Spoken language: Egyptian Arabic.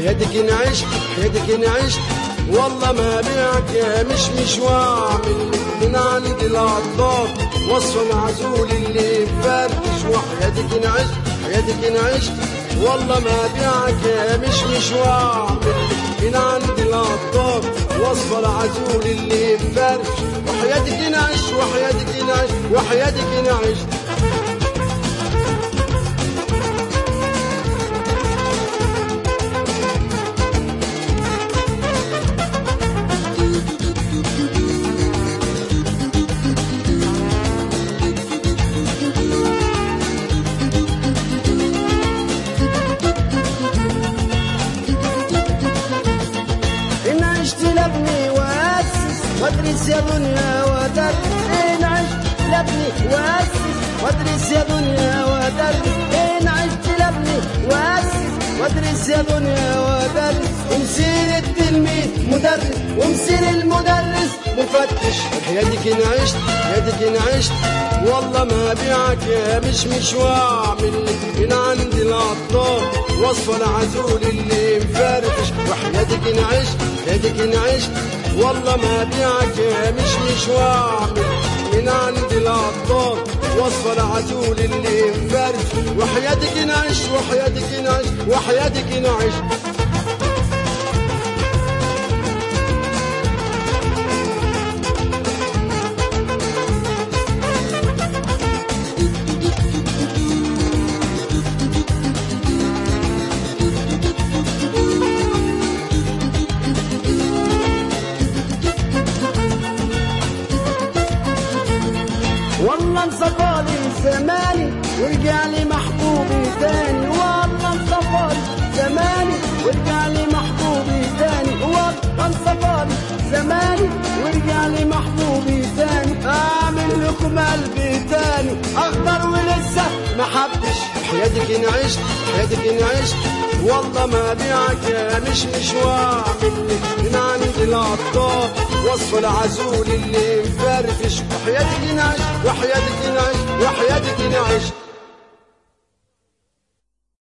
حياتك نعيش حياتك نعيش والله ما بيعك يا مش مش واعمل من عند العطار وصف العزول اللي مفرفش وحياتك نعيش حياتك نعيش والله ما بيعك يا مش مش واعمل من عند العطار وصف العزول اللي مفرفش وحياتك نعيش وحياتك نعيش وحياتك نعيش إن عشت لابني وأسس وأدرس يا دنيا وأدرس إن عشت لابني وأسس وأدرس يا دنيا وأدرس إن عشت لابني وأسس وأدرس يا دنيا وأدرس ومسير التلميذ مدرس ومسير المدرس مفتش حياتك نعيشت حياتك نعيشت والله ما بيعك يا مش مش واعمل من عند العطار وصف العزول اللي مفرفش وحياتك نعيش حياتك نعيش والله ما بيعك يا مش مش واعمل من عند العطار وصف العزول اللي مفرفش وحياتك نعيش وحياتك نعيش وحياتك نعيش والله انصفالي زماني ورجع لي محبوبي تاني والله انصفالي زماني ورجع لي محبوبي تاني والله انصفالي زماني ورجع لي محبوبي تاني اعمل لكم قلبي تاني اخضر ولسه ما حبش حياتك نعيشت حياتك نعيشت والله ما بيعك يا مش مش واعمل من عند العطار وصف العزول اللي مفرفش وحياتك نعيش وحياتك نعيش وحياتك نعيش